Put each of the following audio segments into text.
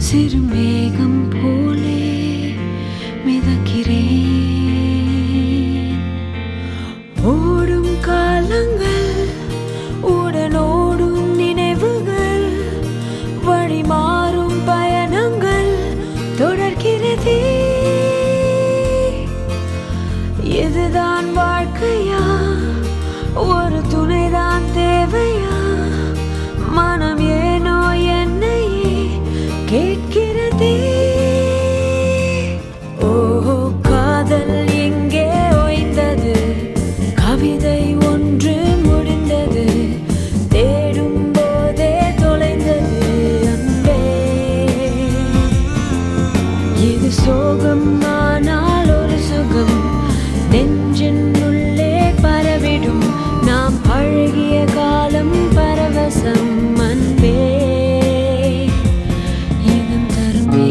சிறுமேகம் போலே மிதக்கிறேன் ஓடும் காலங்கள் உடனோடும் நினைவுகள் வழி மாறும் பயணங்கள் தொடர்கிறதே இதுதான் வாழ்க்கையா ஒரு துணைதான் தேவையா மனம் ஏனோ என்னையே கேட்கிறதே ஓ காதல் எங்கே ஓய்ந்தது கவிதை ஒன்று முடிந்தது தேடும் போதே தொலைந்தது அன்பே இது சோகம் ஆனால் ஒரு சுகம் நெஞ்சின் உள்ளே பரவிடும் நாம் பழகிய காலம் பரவசம் அன்பே இதம் தருமே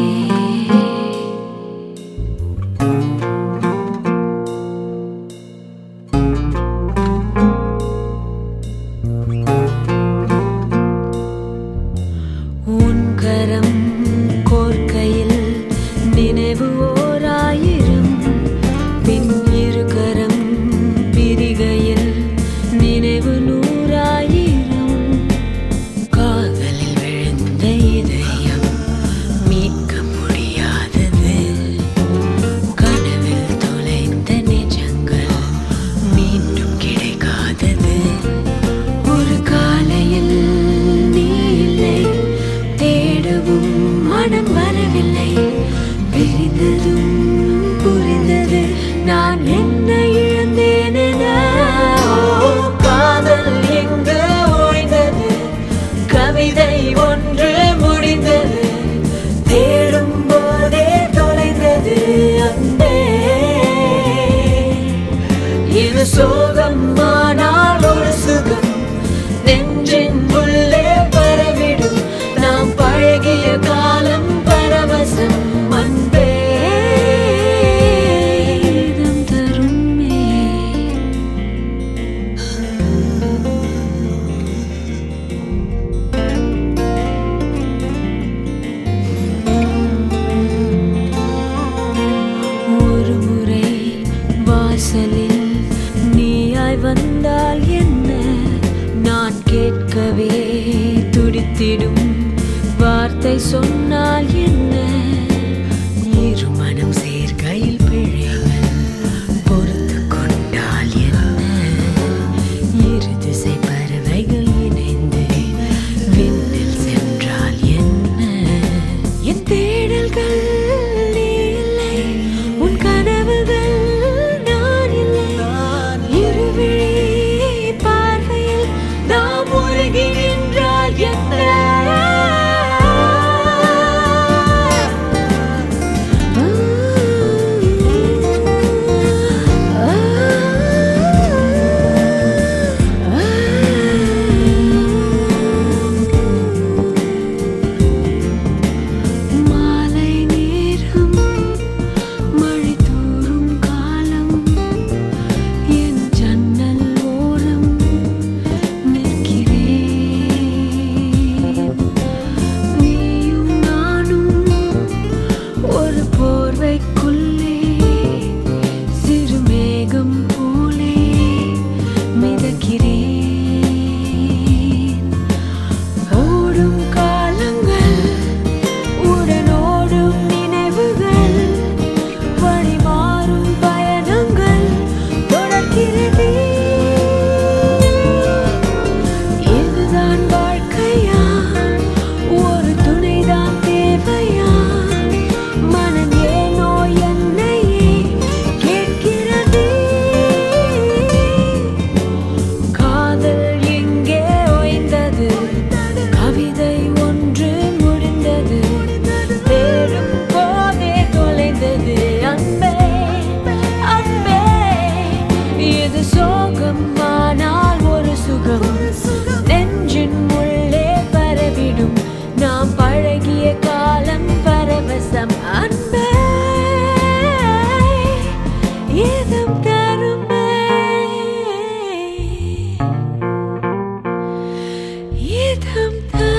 உன் கரம் கோர்க்கையில் நினைவு ஓராயிரம் பின் இரு கரம் பிரிகையில் நினைவு நூறாயிரம் காதலில் விழுந்த இதயம் மீட்க முடியாதது கனவில் தொலைந்த நிஜங்கள் மீண்டும் கிடைக்காதது ஒரு காலையில் நீ இல்லை தேடவும் மனம் வரவில்லை பிரிந்ததும் புரிந்தது நான் என்ன இழந்தேன் என. ஓ, காதல் எங்கு ஓய்ந்தது கவிதை ஒன்று முடிந்தது தேடும் போதே தொலைந்தது அன்பே இது சோகம் ஆனால் ஒரு சுகம் நெஞ்சின் உள்ளே பரவிடும் நாம் பழகிய காலம் பரவசம் அன்பே இதம் தருமே ஒரு முறை வாசலில் நீயாய் வந்தால் என்ன நான் கேட்கவே துடித்திடும் வார்த்தை சொன்னால் என்ன இருமனம் சேர்க்கையில் பிழைகள் பொறுத்து கொண்டால் என்ன இரு திசை பறவைகள் இணைந்து விண்ணில் சென்றால் என்ன என் தேடல்கள் நீ இல்லை உன் கனவுகள் நான் இல்லை இருவிழி பார்வையில் நாம் உருகி நின்றால் என்ன மாலை நேரம் மழை தூறும் காலம் என் ஜன்னல் ஓரம் நிற்கிறேன் நீயும் நானும் ஒரு போர்வைக்குள்ளே சிறு மேகம் போலே மிதக்கிறேன் ஓடும் காலங்கள் உடனோடும் நினைவுகள் வழி மாறும் பயணங்கள் தொடர்கிறதே இதுதான் வாழ்க்கையா ஒரு துணைதான் தேவையா மனம் ஏனோ என்னையே கேட்கிறதே காதல் எங்கே ஓய்ந்தது கவிதை ஒன்று முடிந்தது தேடும் போதே தொலைந்தது அன்பே அன்பே இது சோகம் ஆனால் ஒரு சுகம் நெஞ்சின் உள்ளே பரவிடும் நாம் பழகிய காலம் பரவசம் அன்பே இதம் தருமே இதம் தருமே